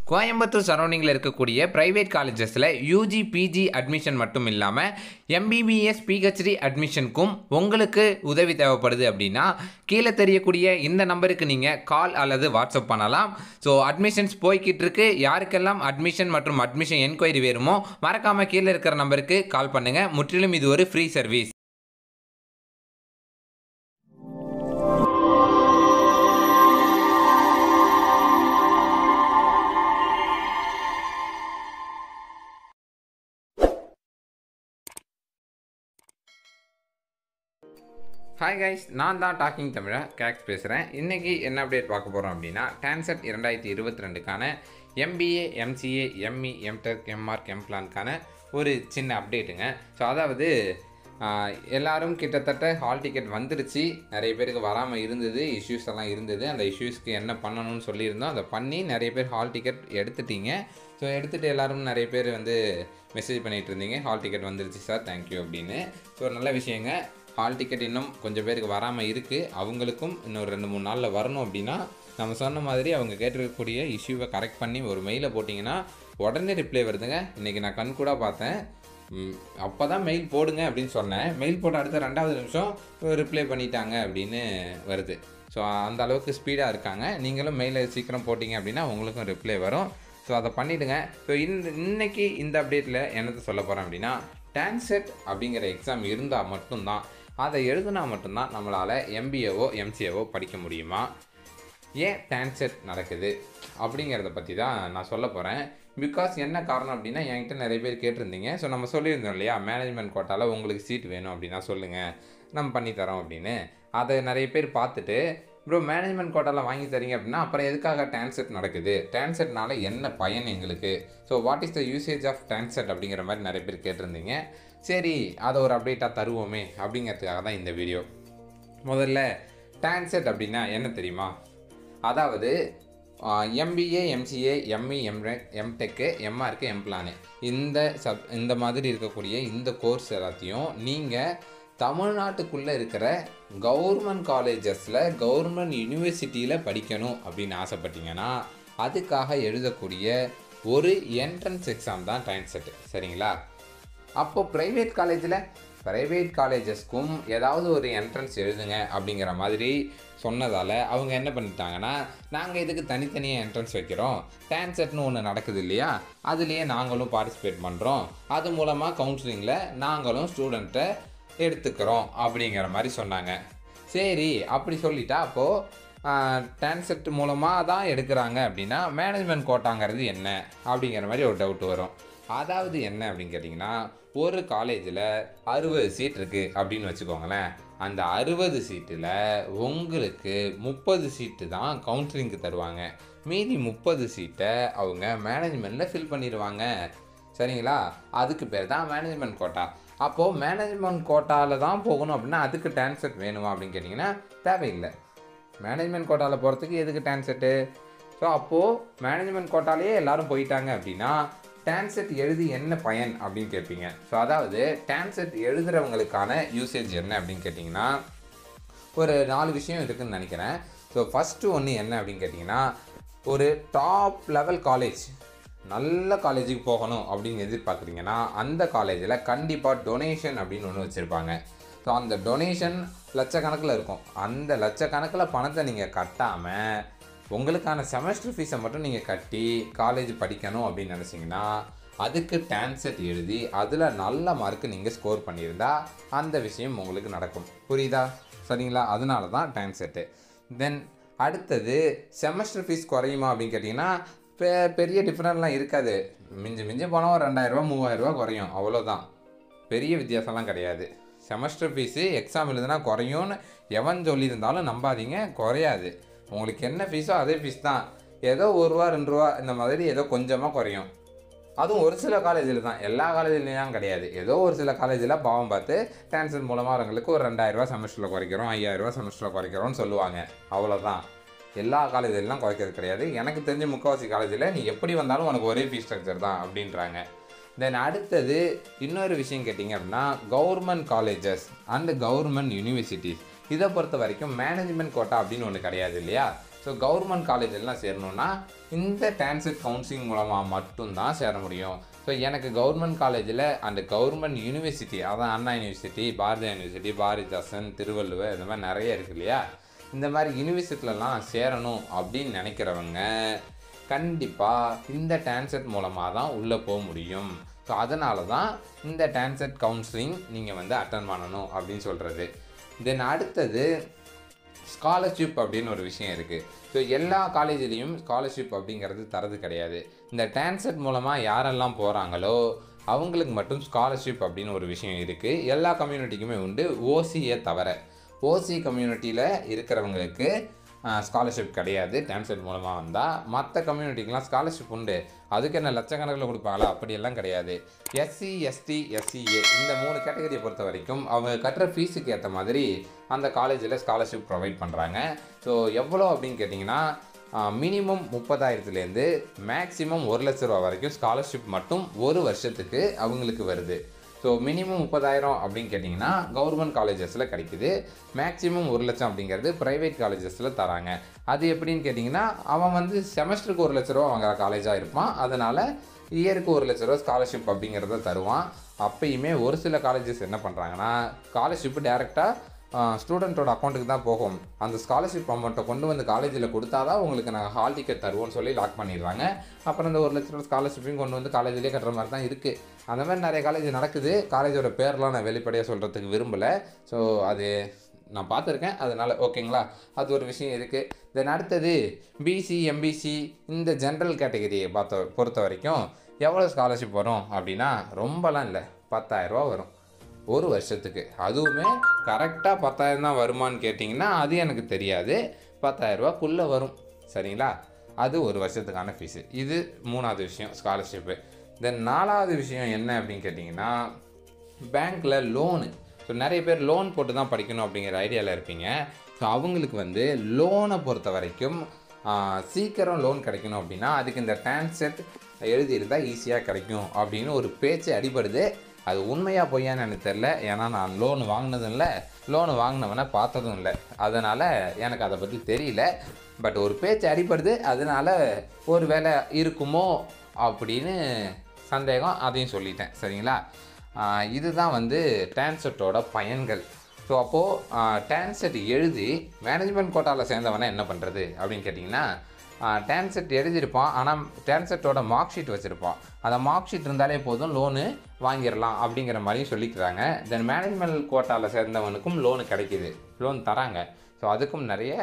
கோயம்புத்தூர் சரௌண்டிங்கில் இருக்கக்கூடிய ப்ரைவேட் காலேஜஸில் யூஜி பிஜி அட்மிஷன் மட்டும் இல்லாமல் எம்பிபிஎஸ் பிஹெச்டி அட்மிஷனுக்கும் உங்களுக்கு உதவி தேவைப்படுது அப்படின்னா கீழே தெரியக்கூடிய இந்த நம்பருக்கு நீங்கள் கால் அல்லது வாட்ஸ்அப் பண்ணலாம் ஸோ அட்மிஷன்ஸ் போய்கிட்டு இருக்கு யாருக்கெல்லாம் அட்மிஷன் மற்றும் அட்மிஷன் என்கொயரி வேணுமோ மறக்காமல் கீழே இருக்கிற நம்பருக்கு கால் பண்ணுங்கள் முற்றிலும் இது ஒரு ஃப்ரீ சர்வீஸ் ஹாய் கைஸ் நான் தான் டாக்கிங் தமிழா கேக்ஸ் பேசுகிறேன் இன்றைக்கி என்ன அப்டேட் பார்க்க போகிறோம் அப்படின்னா டான்செட் இரண்டாயிரத்தி இருபத்தி ரெண்டுக்கான MBA MCA ME MTech MArch எம்பிளான்கான ஒரு சின்ன அப்டேட்டுங்க ஸோ அதாவது ஆஹ், எல்லாரும் கிட்டத்தட்ட ஹால் டிக்கெட் வந்துருச்சு நிறைய பேருக்கு வராமல் இருந்தது இஷ்யூஸ் எல்லாம் இருந்தது அந்த இஷ்யூஸ்க்கு என்ன பண்ணணும்னு சொல்லியிருந்தோம் அதை பண்ணி நிறைய பேர் ஹால் டிக்கெட் எடுத்துட்டீங்க ஸோ எடுத்துகிட்டு எல்லாரும் நிறைய பேர் வந்து மெசேஜ் பண்ணிகிட்டு இருந்தீங்க ஹால் டிக்கெட் வந்துருச்சு சார் தேங்க்யூ அப்படின்னு ஸோ நல்ல விஷயங்க ஹால் டிக்கெட் இன்னும் கொஞ்சம் பேருக்கு வராமல் இருக்குது அவங்களுக்கும் இன்னும் ரெண்டு மூணு நாளில் வரணும் அப்படின்னா நம்ம சொன்ன மாதிரி அவங்க கேட்டிருக்கக்கூடிய இஷ்யூவை கரெக்ட் பண்ணி ஒரு மெயிலை போட்டிங்கன்னா உடனே ரிப்ளை வருதுங்க இன்றைக்கி நான் கண் கூட பார்த்தேன் அப்போ தான் மெயில் போடுங்க அப்படின்னு சொன்னேன் மெயில் போட்ட அடுத்த ரெண்டாவது நிமிஷம் ரிப்ளை பண்ணிட்டாங்க அப்படின்னு வருது ஸோ அந்த அளவுக்கு ஸ்பீடாக இருக்காங்க நீங்களும் மெயிலை சீக்கிரம் போட்டிங்க அப்படின்னா உங்களுக்கும் ரிப்ளை வரும் ஸோ அதை பண்ணிவிடுங்க ஸோ இந்த இன்னைக்கு இந்த அப்டேட்டில் என்னத்தை சொல்ல போகிறேன் அப்படின்னா டான்செட் அப்படிங்கிற எக்ஸாம் இருந்தால் மட்டும்தான் அதை எழுதுனா மட்டும்தான் நம்மளால் எம்பிஏவோ எம்சிஏவோ படிக்க முடியுமா ஏன் டான்செட் நடக்குது அப்படிங்கிறத பற்றி தான் நான் சொல்ல போகிறேன் பிகாஸ் என்ன காரணம் அப்படின்னா என்கிட்ட நிறைய பேர் கேட்டிருந்தீங்க ஸோ நம்ம சொல்லியிருந்தோம் இல்லையா மேனேஜ்மெண்ட் கோட்டாவில் உங்களுக்கு சீட் வேணும் அப்படின்னா சொல்லுங்கள் நம்ம பண்ணி தரோம் அப்படின்னு அதை நிறைய பேர் பார்த்துட்டு ப்ரோ மேனேஜ்மெண்ட் கோட்டாவில் வாங்கி தரீங்க அப்படின்னா அப்புறம் எதுக்காக டான்செட் நடக்குது டான்செட்னால என்ன பயன் எங்களுக்கு so what is the usage of TANCET அப்படிங்கிற மாதிரி நிறைய பேர் கேட்டிருந்தீங்க சரி அதை ஒரு அப்டேட்டாக தருவோமே அப்படிங்கிறதுக்காக தான் இந்த வீடியோ முதல்ல டான்செட் அப்படின்னா என்ன தெரியுமா அதாவது MBA MCA ME MTech MTech MArch MPlan இந்த சப் இந்த மாதிரி இருக்கக்கூடிய இந்த கோர்ஸ் எல்லாத்தையும் நீங்கள் தமிழ்நாட்டுக்குள்ளே இருக்கிற கவர்மெண்ட் காலேஜஸில் கவர்மெண்ட் யூனிவர்சிட்டியில் படிக்கணும் அப்படின்னு ஆசைப்பட்டீங்கன்னா அதுக்காக எழுதக்கூடிய ஒரு என்ட்ரன்ஸ் எக்ஸாம் தான் டான்செட் சரிங்களா அப்போ ப்ரைவேட் காலேஜில் ப்ரைவேட் காலேஜஸ்க்கும் ஏதாவது ஒரு என்ட்ரன்ஸ் எழுதுங்க அப்படிங்கிற மாதிரி சொன்னதால் அவங்க என்ன பண்ணிட்டாங்கன்னா நாங்கள் இதுக்கு தனித்தனியாக என்ட்ரன்ஸ் வைக்கிறோம் டான்செட்னு ஒன்று நடக்குது இல்லையா அதுலேயே நாங்களும் பார்ட்டிசிபேட் பண்ணுறோம் அது மூலமாக கவுன்சிலிங்கில் நாங்களும் ஸ்டூடெண்ட்டை எடுத்துக்கிறோம் அப்படிங்கிற மாதிரி சொன்னாங்க சரி அப்படி சொல்லிட்டா அப்போது டான்செட் மூலமாக தான் எடுக்கிறாங்க அப்படின்னா மேனேஜ்மெண்ட் கோட்டாங்கிறது என்ன அப்படிங்கிற மாதிரி ஒரு டவுட் வரும் அதாவது என்ன அப்படின்னு கேட்டிங்கன்னா ஒரு காலேஜில் அறுபது சீட் இருக்குது அப்படின்னு வச்சுக்கோங்களேன் அந்த அறுபது சீட்டில் உங்களுக்கு முப்பது சீட்டு தான் கவுன்சிலிங்க்கு தருவாங்க மீதி முப்பது சீட்டை அவங்க மேனேஜ்மெண்ட்டில் ஃபில் பண்ணிடுவாங்க சரிங்களா அதுக்கு பேர் தான் மேனேஜ்மெண்ட் கோட்டா அப்போது மேனேஜ்மெண்ட் கோட்டாவில் தான் போகணும் அப்படின்னா அதுக்கு டான்செட் வேணுமா அப்படின்னு கேட்டிங்கன்னா தேவையில்லை மேனேஜ்மெண்ட் கோட்டாவில் போகிறதுக்கு எதுக்கு டான்செட்டு ஸோ அப்போது மேனேஜ்மெண்ட் கோட்டாலேயே எல்லாரும் போயிட்டாங்க அப்படின்னா டான்செட் எழுதி என்ன பயன் அப்படின்னு கேட்பீங்க ஸோ அதாவது டான்செட் எழுதுறவங்களுக்கான யூசேஜ் என்ன அப்படின்னு கேட்டிங்கன்னா ஒரு நாலு விஷயம் இருக்குதுன்னு நினைக்கிறேன் ஸோ ஃபஸ்ட்டு ஒன்று என்ன அப்படின்னு கேட்டிங்கன்னா ஒரு டாப் லெவல் காலேஜ் நல்ல காலேஜுக்கு போகணும் அப்படின்னு எதிர்பார்க்குறீங்கன்னா அந்த காலேஜில் கண்டிப்பாக டொனேஷன் அப்படின்னு ஒன்று வச்சுருப்பாங்க ஸோ அந்த டொனேஷன் லட்சக்கணக்கில் இருக்கும் அந்த லட்சக்கணக்கில் பணத்தை நீங்கள் கட்டாமல் உங்களுக்கான செமஸ்டர் ஃபீஸை மட்டும் நீங்கள் கட்டி காலேஜ் படிக்கணும் அப்படின்னு நினச்சிங்கன்னா அதுக்கு டான்செட் எழுதி அதில் நல்ல மார்க்கு நீங்கள் ஸ்கோர் பண்ணியிருந்தா அந்த விஷயம் உங்களுக்கு நடக்கும் புரியுதா சரிங்களா அதனால தான் டான்செட்டு தென் அடுத்தது செமஸ்டர் ஃபீஸ் குறையுமா அப்படின்னு கேட்டிங்கன்னா பெ பெரிய டிஃப்ரெண்ட்லாம் இருக்காது மிஞ்சி மிஞ்சி போனால் ஒரு ரெண்டாயிரரூவா மூவாயிரரூவா குறையும் அவ்வளோதான் பெரிய வித்தியாசம்லாம் கிடையாது செமஸ்டர் ஃபீஸு எக்ஸாம் எழுதுனா குறையும்னு எவன் சொல்லியிருந்தாலும் நம்பாதீங்க குறையாது உங்களுக்கு என்ன ஃபீஸோ அதே ஃபீஸ் தான் ஏதோ ஒரு ரூபா ரெண்டு ரூபா இந்த மாதிரி ஏதோ கொஞ்சமாக குறையும் அதுவும் ஒரு சில காலேஜில் தான் எல்லா காலேஜ்லேயும் கிடையாது ஏதோ ஒரு சில காலேஜில் பாவம் பார்த்து டான்சர் மூலமாக வரவங்களுக்கு ஒரு ரெண்டாயிரரூவா செமஸ்டரில் குறைக்கிறோம் ஐயாயிரரூவா செமஸ்டரில் குறைக்கிறோம்னு சொல்லுவாங்க அவ்வளோதான் எல்லா காலேஜ்லாம் குறைக்கிறது கிடையாது எனக்கு தெரிஞ்ச முக்கால்வாசி காலேஜில் நீ எப்படி வந்தாலும் உனக்கு ஒரே ஃபீஸ் ஸ்ட்ரக்சர் தான் அப்படின்றாங்க தென் அடுத்தது இன்னொரு விஷயம் கேட்டிங்க அப்படின்னா government colleges and government universities இதை பொறுத்த வரைக்கும் மேனேஜ்மெண்ட் கோட்டா அப்படின்னு ஒன்று கிடையாது இல்லையா ஸோ கவர்மெண்ட் காலேஜ் எல்லாம் சேரணும்னா இந்த டான்செட் கவுன்சிலிங் மூலமாக மட்டும்தான் சேர முடியும் ஸோ எனக்கு கவர்மெண்ட் காலேஜில் அந்த கவர்மெண்ட் யூனிவர்சிட்டி அதான் அண்ணா யூனிவர்சிட்டி பாரதியா யூனிவர்சிட்டி பாரதிதாசன் திருவள்ளுவர் இந்த மாதிரி நிறைய இருக்கு இல்லையா இந்த மாதிரி யூனிவர்சிட்டிலலாம் சேரணும் அப்படின்னு நினைக்கிறவங்க கண்டிப்பாக இந்த டான்செட் மூலமாக தான் உள்ளே போக முடியும் ஸோ அதனால தான் இந்த டான்செட் கவுன்சிலிங் நீங்கள் வந்து அட்டன் பண்ணணும் அப்படின்னு சொல்கிறது தென் அடுத்தது ஸ்காலர்ஷிப் அப்படின்னு ஒரு விஷயம் இருக்குது ஸோ எல்லா காலேஜ்லேயும் ஸ்காலர்ஷிப் அப்படிங்கிறது தரது கிடையாது இந்த டான்செட் மூலமாக யாரெல்லாம் போகிறாங்களோ அவங்களுக்கு மட்டும் ஸ்காலர்ஷிப் அப்படின்னு ஒரு விஷயம் இருக்குது எல்லா கம்யூனிட்டிக்குமே உண்டு ஓசியை தவிர ஓசி கம்யூனிட்டியில் இருக்கிறவங்களுக்கு ஸ்காலர்ஷிப் கிடையாது டான்செட் மூலமாக வந்தால் மற்ற கம்யூனிட்டிக்கெலாம் ஸ்காலர்ஷிப் உண்டு அதுக்கு என்ன லட்சக்கணக்கில் கொடுப்பாங்களா அப்படியெல்லாம் கிடையாது எஸ்சி எஸ்டி எஸ்சிஏ இந்த மூணு கேட்டகரியை பொறுத்த வரைக்கும் அவங்க கட்டுற ஃபீஸுக்கு ஏற்ற மாதிரி அந்த காலேஜில் ஸ்காலர்ஷிப் ப்ரொவைட் பண்ணுறாங்க ஸோ எவ்வளோ அப்படின்னு கேட்டிங்கன்னா மினிமம் முப்பதாயிரத்துலேருந்து மேக்ஸிமம் ஒரு லட்ச ரூபா வரைக்கும் ஸ்காலர்ஷிப் மட்டும் ஒரு வருஷத்துக்கு அவங்களுக்கு வருது ஸோ மினிமம் முப்பதாயிரம் அப்படின்னு கேட்டிங்கன்னா கவர்மெண்ட் காலேஜஸில் கிடைக்குது மேக்ஸிமம் ஒரு லட்சம் அப்படிங்கிறது ப்ரைவேட் காலேஜஸில் தராங்க அது எப்படின்னு கேட்டிங்கன்னா அவன் வந்து செமஸ்டருக்கு ஒரு லட்ச ரூபா வாங்குற காலேஜாக இருப்பான் அதனால் இயருக்கு ஒரு லட்ச ரூபா ஸ்காலர்ஷிப் அப்படிங்கிறத தருவான் அப்பயுமே ஒரு சில காலேஜஸ் என்ன பண்ணுறாங்கன்னா ஸ்காலர்ஷிப்பு டேரெக்டாக ஸ்டூடெண்ட்டோட அக்கௌண்ட்டுக்கு தான் போகும் அந்த ஸ்காலர்ஷிப் அமௌண்ட்டை கொண்டு வந்து காலேஜில் கொடுத்தா தான் உங்களுக்கு நாங்கள் ஹால் டிக்கெட் தருவோம்னு சொல்லி லாக் பண்ணிடுவாங்க அப்புறம் இந்த ஒரு லட்ச ரூபா ஸ்காலர்ஷிப்பையும் கொண்டு வந்து காலேஜ்லேயே கட்டுற மாதிரி தான் இருக்குது அந்த மாதிரி நிறைய காலேஜ் நடக்குது காலேஜோட பேர்லாம் நான் வெளிப்படையாக சொல்கிறதுக்கு விரும்பலை ஸோ அது நான் பார்த்துருக்கேன் அதனால் ஓகேங்களா அது ஒரு விஷயம் இருக்குது தென் அடுத்தது பிசி எம்பிசி இந்த ஜென்ரல் கேட்டகரியை பார்த்த பொறுத்த வரைக்கும் எவ்வளோ ஸ்காலர்ஷிப் வரும் அப்படின்னா ரொம்பலாம் இல்லை பத்தாயிரரூபா வரும் ஒரு வருஷத்துக்கு அதுவுமே கரெக்டாக பத்தாயிரம் தான் வருமான்னு கேட்டிங்கன்னா அது எனக்கு தெரியாது பத்தாயிரரூபாக்குள்ளே வரும் சரிங்களா அது ஒரு வருஷத்துக்கான ஃபீஸு இது மூணாவது விஷயம் ஸ்காலர்ஷிப்பு தென் நாலாவது விஷயம் என்ன அப்படின்னு கேட்டிங்கன்னா பேங்க்கில் லோனு ஸோ நிறைய பேர் லோன் போட்டு தான் படிக்கணும் அப்படிங்கிற ஐடியாவில் இருப்பீங்க ஸோ அவங்களுக்கு வந்து லோனை பொறுத்த வரைக்கும் ஆ, சீக்கிரம் லோன் கிடைக்கணும் அப்படின்னா அதுக்கு இந்த டான்செட் எழுதியிருந்தால் ஈஸியாக கிடைக்கும் அப்படின்னு ஒரு பேச்சு அடிபடுது அது உண்மையாக பொய்யான்னு எனக்கு தெரில ஏன்னா நான் லோன் வாங்கினதும் இல்லை லோன் வாங்கினவனை பார்த்ததும் இல்லை அதனால் எனக்கு அதை பற்றி தெரியல பட் ஒரு பேச்சு அடிபடுது அதனால ஒரு வேலை இருக்குமோ அப்படின்னு சந்தேகம் அதையும் சொல்லிட்டேன் சரிங்களா ஆஹ் இதுதான் வந்து டான்செட்டோட பயன்கள் ஸோ அப்போது டான்செட் எழுதி மேனேஜ்மெண்ட் கோட்டாவில் சேர்ந்தவனை என்ன பண்ணுறது அப்படின்னு கேட்டிங்கன்னா டான்செட் எழுதியிருப்பான் ஆனால் டான்செட்டோட மார்க் ஷீட் வச்சுருப்பான் அந்த மார்க் ஷீட் இருந்தாலே போதும் லோனு வாங்கிடலாம் அப்படிங்கிற மாதிரியும் சொல்லிக்கிறாங்க தென் மேனேஜ்மெண்ட் கோட்டாவில் சேர்ந்தவனுக்கும் லோனு கிடைக்கிது லோன் தராங்க ஸோ அதுக்கும் நிறைய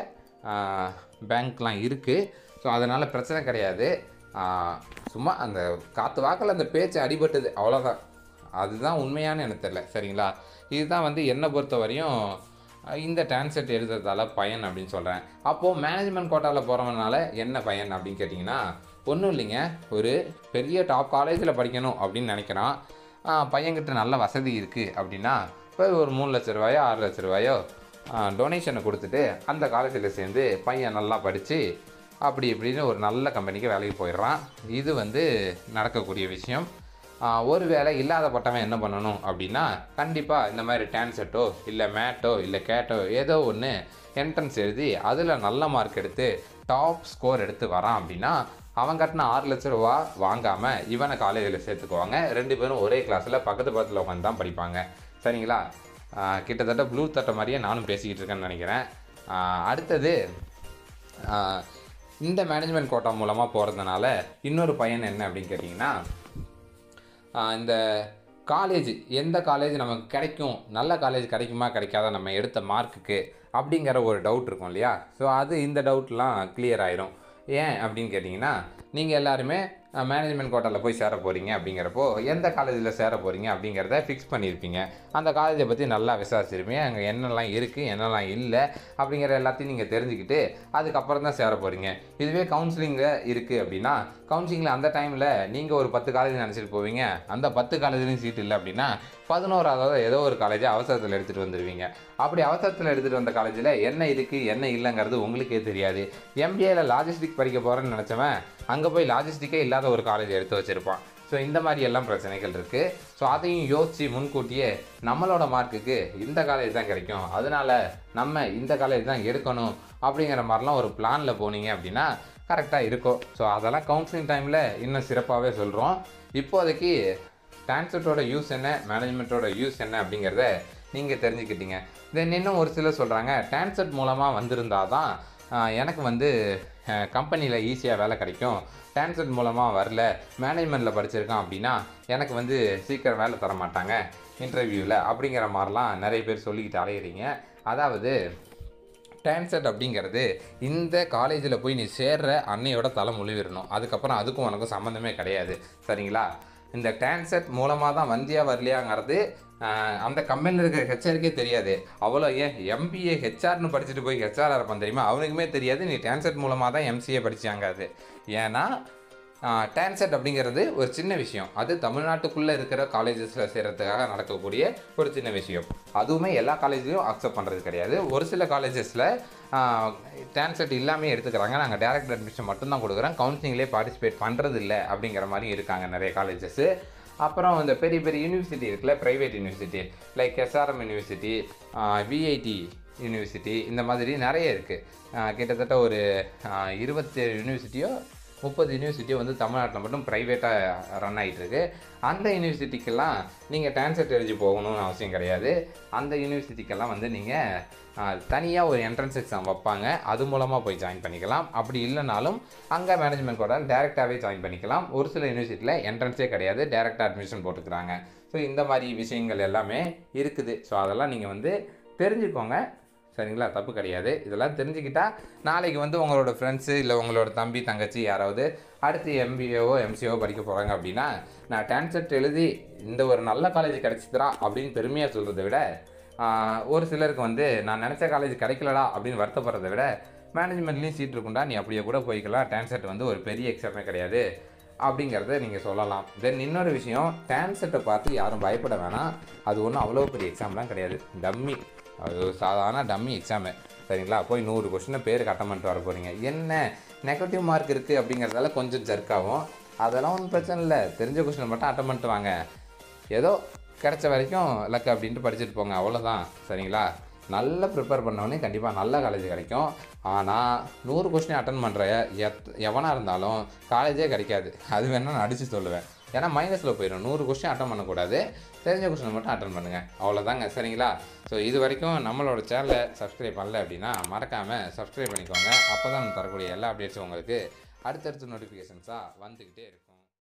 பேங்க்லாம் இருக்குது ஸோ அதனால் பிரச்சனை கிடையாது ஆஹ் சும்மா அந்த காற்று வாக்கில் அந்த பேச்சு அடிபட்டது அவ்வளோதான் அதுதான் உண்மையானு எனக்கு தெரியல சரிங்களா இதுதான் வந்து என்னை பொறுத்த வரையும் அஹ், இந்த டான்செட் எழுதுறதால பயன் அப்படின்னு சொல்கிறேன் அப்போது மேனேஜ்மெண்ட் கோட்டாவில் போகிறவனால என்ன பயன் அப்படின்னு கேட்டிங்கன்னா ஒன்றும் இல்லைங்க ஒரு பெரிய டாப் காலேஜில் படிக்கணும் அப்படின்னு நினைக்கிறான் ஆஹ், பையன்கிட்ட நல்ல வசதி இருக்குது அப்படின்னா இப்போ ஒரு மூணு லட்ச ரூபாயோ ஆறு லட்ச ரூபாயோ டொனேஷனை கொடுத்துட்டு அந்த காலேஜில் சேர்ந்து பையன் நல்லா படித்து அப்படி இப்படின்னு ஒரு நல்ல கம்பெனிக்கு வேலைக்கு போயிடுறான் இது வந்து நடக்கக்கூடிய விஷயம் ஆஹ் ஒரு வேளை இல்லாத பட்டவன் என்ன பண்ணணும் அப்படின்னா கண்டிப்பாக இந்த மாதிரி டான்செட்டோ இல்லை மேட்டோ இல்லை கேட்டோ ஏதோ ஒன்று என்ட்ரன்ஸ் எழுதி அதில் நல்ல மார்க் எடுத்து டாப் ஸ்கோர் எடுத்து வரான் அப்படின்னா அவன் கட்டின ஆறு லட்ச ரூபா வாங்காமல் இவனை காலேஜில் சேர்த்துக்குவாங்க ரெண்டு பேரும் ஒரே கிளாஸில் பக்கத்து பக்கத்தில் உட்காந்து தான் படிப்பாங்க சரிங்களா ஆஹ் கிட்டத்தட்ட ப்ளூ தட்டை மாதிரியே நானும் பேசிக்கிட்டு இருக்கேன்னு நினைக்கிறேன் ஆஹ் அடுத்தது ஆஹ் இந்த மேனேஜ்மெண்ட் கோட்டா மூலமாக போகிறதுனால இன்னொரு பயன் என்ன அப்படின்னு கேட்டிங்கன்னா ஆஹ் இந்த காலேஜ் எந்த காலேஜ் நமக்கு கிடைக்கும் நல்ல காலேஜ் கிடைக்குமா கிடைக்காதா நம்ம எடுத்த மார்க்குக்கு அப்படிங்கிற ஒரு டவுட் இருக்கும் இல்லையா ஸோ அது இந்த டவுட்லாம் கிளியர் ஆயிரும் ஏன் அப்படின்னு கேட்டிங்கன்னா நீங்கள் எல்லாருமே மேனேஜ்மெண்ட் கோட்டாவில் போய் சேர போகிறீங்க அப்படிங்கிறப்போ எந்த காலேஜில் சேர போகிறீங்க அப்படிங்கிறத ஃபிக்ஸ் பண்ணியிருப்பீங்க அந்த காலேஜை பற்றி நல்லா விசாரிச்சிருப்பீங்க அங்கே என்னெல்லாம் இருக்குது என்னெல்லாம் இல்லை அப்படிங்கிற எல்லாத்தையும் நீங்கள் தெரிஞ்சுக்கிட்டு அதுக்கப்புறம் தான் சேர போகிறீங்க இதுவே கவுன்சிலிங்கில் இருக்குது அப்படின்னா கவுன்சிலிங்கில் அந்த டைமில் நீங்கள் ஒரு பத்து காலேஜ் நினச்சிட்டு போவீங்க அந்த பத்து காலேஜ்லேயும் சீட் இல்லை அப்படின்னா பதினோராவது ஏதோ ஒரு காலேஜை அவசரத்தில் எடுத்துகிட்டு வந்துடுவீங்க அப்படி அவசரத்தில் எடுத்துகிட்டு வந்த காலேஜில் என்ன இருக்குது என்ன இல்லைங்கிறது உங்களுக்கே தெரியாது எம்பிஏல லாஜிஸ்டிக் படிக்க போகிறேன்னு நினச்சவன் அங்கே போய் லாஜிஸ்டிக்கே இல்லாத ஒரு காலேஜ் எடுத்து வச்சுருப்பான் ஸோ இந்த மாதிரி எல்லாம் பிரச்சனைகள் இருக்குது ஸோ அதையும் யோசித்து முன்கூட்டியே நம்மளோட மார்க்குக்கு இந்த காலேஜ் தான் கிடைக்கும் அதனால நம்ம இந்த காலேஜ் தான் எடுக்கணும் அப்படிங்கிற மாதிரிலாம் ஒரு பிளானில் போனீங்க அப்படின்னா கரெக்டாக இருக்கும் ஸோ அதெல்லாம் கவுன்சிலிங் டைமில் இன்னும் சிறப்பாகவே சொல்கிறோம் இப்போதைக்கு டான்செட்டோட யூஸ் என்ன மேனேஜ்மெண்ட்டோட யூஸ் என்ன அப்படிங்கிறத நீங்கள் தெரிஞ்சுக்கிட்டீங்க தென் இன்னும் ஒரு சிலர் சொல்கிறாங்க டான்செட் மூலமாக வந்திருந்தா தான் ஆஹ், எனக்கு வந்து கம்பெனியில் ஈஸியாக வேலை கிடைக்கும் டான்செட் மூலமாக வரல மேனேஜ்மெண்ட்டில் படிச்சிருக்கான் அப்படின்னா எனக்கு வந்து சீக்கிரம் வேலை தர மாட்டாங்க இன்டர்வியூவில் அப்படிங்கிற மாதிரிலாம் நிறைய பேர் சொல்லிக்கிட்டு அலையிறீங்க அதாவது டான்செட் அப்படிங்கிறது இந்த காலேஜில் போய் நீ சேர்ற அன்னையோட தலை முழுவிடணும் அதுக்கப்புறம் அதுக்கும் உனக்கும் சம்மந்தமே கிடையாது சரிங்களா இந்த டான்செட் மூலமாக தான் வந்தியா வரலையாங்கிறது ஆஹ், அந்த கம்பெனியில் இருக்கிற ஹெச்ஆருக்கே தெரியாது அவ்வளோ ஏன் எம்பிஏ ஹெச்ஆர்னு படிச்சுட்டு போய் ஹெச்ஆர் இருப்பான் தெரியுமா அவனுக்குமே தெரியாது நீ டான்செட் மூலமாக தான் எம்சிஏ படிச்சாங்க அது ஏன்னா டான்செட் அப்படிங்கிறது ஒரு சின்ன விஷயம் அது தமிழ்நாட்டுக்குள்ளே இருக்கிற காலேஜஸில் சேர்கிறதுக்காக நடக்கக்கூடிய ஒரு சின்ன விஷயம் அதுவுமே எல்லா காலேஜ்லையும் அக்செப்ட் பண்ணுறது கிடையாது ஒரு சில காலேஜஸில் டான்செட் இல்லாமல் எடுத்துக்கிறாங்க நாங்கள் டேரக்ட் அட்மிஷன் மட்டும்தான் கொடுக்குறோம் கவுன்சிலிங்லேயே பார்ட்டிசிபேட் பண்ணுறது இல்லை அப்படிங்கிற மாதிரி இருக்காங்க நிறைய காலேஜஸ்ஸு அப்புறம் இந்த பெரிய பெரிய யூனிவர்சிட்டி இருக்குல்ல private university like SRM university VIT university இந்த மாதிரி நிறைய இருக்குது கிட்டத்தட்ட ஒரு இருபத்தேழு யூனிவர்சிட்டியோ முப்பது யூனிவர்சிட்டியோ வந்து தமிழ்நாட்டில் மட்டும் ப்ரைவேட்டாக ரன் ஆகிட்டு இருக்கு அந்த யூனிவர்சிட்டிக்கெல்லாம் நீங்கள் டான்செட் எழுதி போகணும்னு அவசியம் கிடையாது அந்த யூனிவர்சிட்டிக்கெல்லாம் வந்து நீங்கள் தனியாக ஒரு என்ட்ரன்ஸ் எக்ஸாம் வைப்பாங்க அது மூலமாக போய் ஜாயின் பண்ணிக்கலாம் அப்படி இல்லைனாலும் அங்கே மேனேஜ்மெண்ட் கூட டேரெக்டாகவே ஜாயின் பண்ணிக்கலாம் ஒரு சில யூனிவர்சிட்டியில் என்ட்ரன்ஸே கிடையாது டேரெக்டாக அட்மிஷன் போட்டுக்கிறாங்க ஸோ இந்த மாதிரி விஷயங்கள் எல்லாமே இருக்குது ஸோ அதெல்லாம் நீங்கள் வந்து தெரிஞ்சுக்கோங்க சரிங்களா தப்பு கிடையாது இதெல்லாம் தெரிஞ்சுக்கிட்டா நாளைக்கு வந்து உங்களோட ஃப்ரெண்ட்ஸு இல்லை உங்களோட தம்பி தங்கச்சி யாராவது அடுத்து எம்பிஏவோ எம்சிஓ படிக்க போகிறாங்க அப்படின்னா நான் டான்செட் எழுதி இந்த ஒரு நல்ல காலேஜ் கிடச்சிதுரா அப்படின்னு பெருமையாக சொல்கிறத விட ஆஹ், ஒரு சிலருக்கு வந்து நான் நினச்ச காலேஜ் கிடைக்கலடா அப்படின்னு வருத்தப்படுறத விட மேனேஜ்மெண்ட்லேயும் சீட் இருக்குண்டா நீ அப்படியே கூட போய்க்கலாம் டான்செட் வந்து ஒரு பெரிய எக்ஸாமே கிடையாது அப்படிங்கிறத நீங்கள் சொல்லலாம் தென் இன்னொரு விஷயம் டான்செட்டை பார்த்து யாரும் பயப்பட வேணாம் அது ஒன்றும் அவ்வளோ பெரிய எக்ஸாம்லாம் கிடையாது டம்மி அது ஒரு சாதாரண டம்மி எக்ஸாமு சரிங்களா போய் நூறு கொஷினை பேருக்கு அட்டன் பண்ணிட்டு வர போகிறீங்க என்ன நெகட்டிவ் மார்க் இருக்குது அப்படிங்கிறதால கொஞ்சம் ஜர்க்காகும் அதெல்லாம் ஒன்றும் பிரச்சனை இல்லை தெரிஞ்ச கொஷினை மட்டும் அட்டன் பண்ணிட்டு வாங்க ஏதோ கிடைச்ச வரைக்கும் லக் அப்படின்ட்டு படிச்சுட்டு போங்க அவ்வளோதான் சரிங்களா நல்லா ப்ரிப்பேர் பண்ணவொடனே கண்டிப்பாக நல்ல காலேஜ் கிடைக்கும் ஆனால் நூறு கொஸ்டின் அட்டன் பண்ணுற எத் எவனாக இருந்தாலும் காலேஜே கிடைக்காது அது வேணால் நான் அடித்து சொல்லுவேன் ஏன்னா மைனஸில் போயிடும் நூறு கொஸ்டின் அட்டன் பண்ணக்கூடாது தெரிஞ்ச கொஸ்டின் மட்டும் அட்டன் பண்ணுங்கள் அவ்வளோதாங்க சரிங்களா ஸோ இது வரைக்கும் நம்மளோட சேனலை சப்ஸ்கிரைப் பண்ணல அப்படின்னா மறக்காமல் சப்ஸ்கிரைப் பண்ணிக்கோங்க அப்போ தான் தரக்கூடிய எல்லா அப்டேட்ஸும் உங்களுக்கு அடுத்தடுத்த நோட்டிஃபிகேஷன்ஸாக வந்துக்கிட்டே இருக்கும்